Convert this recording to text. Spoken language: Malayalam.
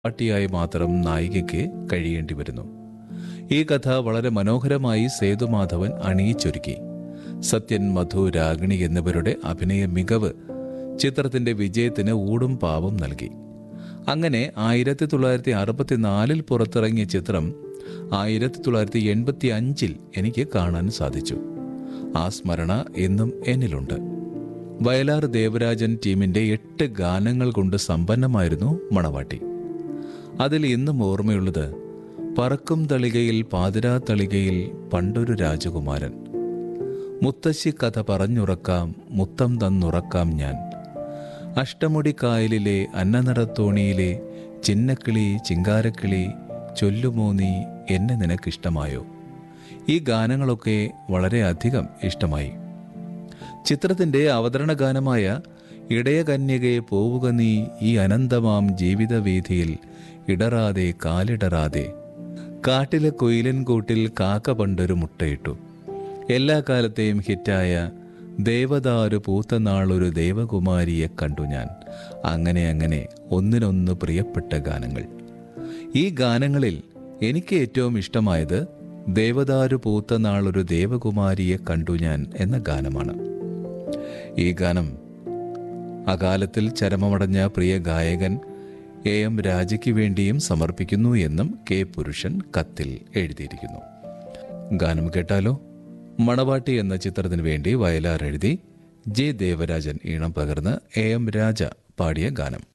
പാട്ടിയായി മാത്രം നായികയ്ക്ക് കഴിയേണ്ടി വരുന്നു ഈ കഥ വളരെ മനോഹരമായി സേതുമാധവൻ അണിയിച്ചൊരുക്കി സത്യൻ മധു രാഗിണി എന്നിവരുടെ അഭിനയ മികവ് ചിത്രത്തിന്റെ വിജയത്തിന് ഊടും പാവും നൽകി അങ്ങനെ ആയിരത്തി തൊള്ളായിരത്തി അറുപത്തിനാലിൽ പുറത്തിറങ്ങിയ ചിത്രം ആയിരത്തി തൊള്ളായിരത്തി എൺപത്തി അഞ്ചിൽ എനിക്ക് കാണാൻ സാധിച്ചു ആ സ്മരണ എന്നും എന്നിലുണ്ട് വയലാർ ദേവരാജൻ ടീമിന്റെ എട്ട് ഗാനങ്ങൾ കൊണ്ട് സമ്പന്നമായിരുന്നു മണവാട്ടി അതിൽ ഇന്നും ഓർമ്മയുള്ളത് പറക്കും തളികയിൽ പാതിരാ തളികയിൽ പണ്ടൊരു രാജകുമാരൻ മുത്തശ്ശി കഥ പറഞ്ഞുറക്കാം മുത്തം തന്നുറക്കാം ഞാൻ അഷ്ടമുടി കായലിലെ അന്നനടത്തോണിയിലെ ചിന്നക്കിളി ചിങ്കാരക്കിളി ചൊല്ലുമോ നീ എന്നെ നിനക്കിഷ്ടമായോ ഈ ഗാനങ്ങളൊക്കെ വളരെയധികം ഇഷ്ടമായി ചിത്രത്തിന്റെ അവതരണ ഗാനമായ ഇടയകന്യകയെ പോവുക നീ ഈ അനന്തമാം ജീവിതവീഥിയിൽ ഇടറാതെ കാലിടറാതെ കാട്ടിലെ കൊയിലൻ കൂട്ടിൽ കാക്ക പണ്ടൊരു മുട്ടയിട്ടു എല്ലാ കാലത്തെയും ഹിറ്റായ ദേവദാരു പൂത്ത നാളൊരു ദേവകുമാരിയെ കണ്ടു ഞാൻ അങ്ങനെ അങ്ങനെ ഒന്നിനൊന്ന് പ്രിയപ്പെട്ട ഗാനങ്ങൾ ഈ ഗാനങ്ങളിൽ എനിക്ക് ഏറ്റവും ഇഷ്ടമായത് ദേവദാരു പൂത്ത നാളൊരു ദേവകുമാരിയെ കണ്ടു ഞാൻ എന്ന ഗാനമാണ് ഈ ഗാനം അകാലത്തിൽ ചരമമടഞ്ഞ പ്രിയ ഗായകൻ എ എം രാജയ്ക്ക് വേണ്ടിയും സമർപ്പിക്കുന്നു എന്നും കെ പുരുഷൻ കത്തിൽ എഴുതിയിരിക്കുന്നു ഗാനം കേട്ടാലോ മണവാട്ടി എന്ന ചിത്രത്തിന് വേണ്ടി വയലാർ എഴുതി ജെ ദേവരാജൻ ഈണം പകർന്ന് എ എം രാജ പാടിയ ഗാനം